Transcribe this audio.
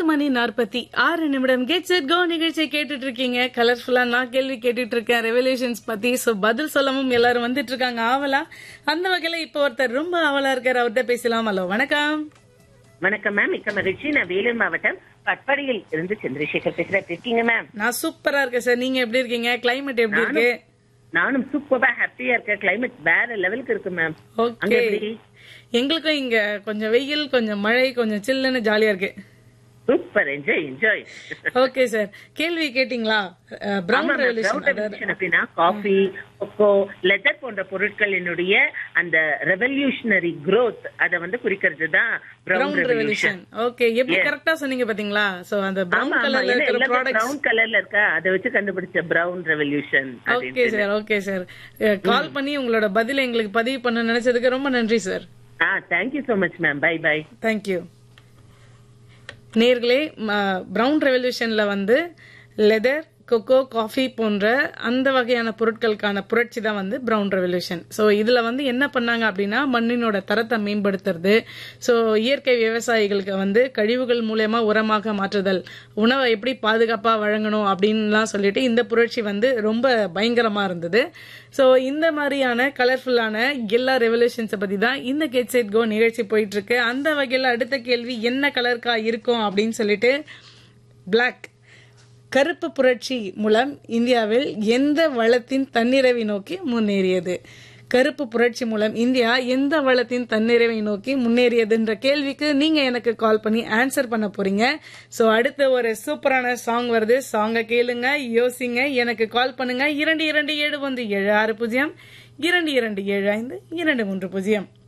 மணி நாற்பத்தி ஆறு நிமிடம் கெட் செட் கோ நிகழ்ச்சியை கேட்டுட்டு இருக்கீங்க கலர்ஃபுல்லா நான் கேள்வி கேட்டுட்டு இருக்கேன் ரெவல்யூஷன்ஸ் பத்தி சோ பதில் சொல்லவும் எல்லாரும் வந்துட்டு இருக்காங்க ஆவலா அந்த வகையில இப்ப ஒருத்தர் ரொம்ப ஆவலா இருக்காரு அவர்கிட்ட பேசலாம் ஹலோ வணக்கம் வணக்கம் மேம் மிக்க மகிழ்ச்சி நான் வேலூர் மாவட்டம் பட்பாடியில் இருந்து சந்திரசேகர் பேசுறேன் எப்படி இருக்கீங்க மேம் நான் சூப்பரா இருக்கேன் சார் நீங்க எப்படி இருக்கீங்க கிளைமேட் எப்படி இருக்கு நானும் சூப்பரா ஹாப்பியா இருக்கேன் கிளைமேட் வேற லெவலுக்கு இருக்கு மேம் அங்க ஓகே எப்படி எங்களுக்கும் இங்க கொஞ்சம் வெயில் கொஞ்சம் மழை கொஞ்சம் சில்லுன்னு ஜாலியா இருக்கு super enjoy enjoy okay sir கேள்வி கேட்டிங்களா பிரவுன் ரெவல்யூஷன் அப்படின்னா காஃபி கொக்கோ லெதர் போன்ற பொருட்களினுடைய அந்த ரெவல்யூஷனரி growth அத வந்து குறிக்கிறது தான் brown brown revolution revolution okay எப்படி கரெக்டா சொன்னீங்க பாத்தீங்களா சோ அந்த பிரவுன் கலர்ல இருக்கிற ப்ராடக்ட்ஸ் பிரவுன் கலர்ல இருக்கா அதை வச்சு கண்டுபிடிச்ச brown revolution okay sir okay sir call பண்ணி உங்களோட பதில எங்களுக்கு பதிவு பண்ண நினைச்சதுக்கு ரொம்ப நன்றி சார் ஆ thank you so much ma'am bye bye thank you நேர்களே பிரவுன் ரெவல்யூஷன்ல வந்து லெதர் கொக்கோ காஃபி போன்ற அந்த வகையான பொருட்களுக்கான புரட்சி தான் வந்து பிரவுன் ரெவல்யூஷன் ஸோ இதுல வந்து என்ன பண்ணாங்க அப்படின்னா மண்ணினோட தரத்தை மேம்படுத்துறது ஸோ இயற்கை விவசாயிகளுக்கு வந்து கழிவுகள் மூலயமா உரமாக மாற்றுதல் உணவை எப்படி பாதுகாப்பா வழங்கணும் அப்படின்லாம் சொல்லிட்டு இந்த புரட்சி வந்து ரொம்ப பயங்கரமா இருந்தது ஸோ இந்த மாதிரியான கலர்ஃபுல்லான எல்லா ரெவல்யூஷன்ஸை பத்தி தான் இந்த கெட் செட் கோ நிகழ்ச்சி போயிட்டு இருக்கு அந்த வகையில் அடுத்த கேள்வி என்ன கலர்க்கா இருக்கும் அப்படின்னு சொல்லிட்டு பிளாக் கருப்பு புரட்சி மூலம் இந்தியாவில் எந்த வளத்தின் தன்னிறைவை நோக்கி முன்னேறியது கருப்பு புரட்சி மூலம் இந்தியா எந்த வளத்தின் தன்னிறைவை நோக்கி முன்னேறியதுன்ற கேள்விக்கு நீங்க எனக்கு கால் பண்ணி ஆன்சர் பண்ண போறீங்க சோ அடுத்த ஒரு சூப்பரான சாங் வருது சாங்கை கேளுங்க யோசிங்க எனக்கு கால் பண்ணுங்க இரண்டு இரண்டு ஏழு வந்து ஏழு ஆறு பூஜ்ஜியம் இரண்டு இரண்டு ஏழு ஐந்து இரண்டு மூன்று பூஜ்ஜியம்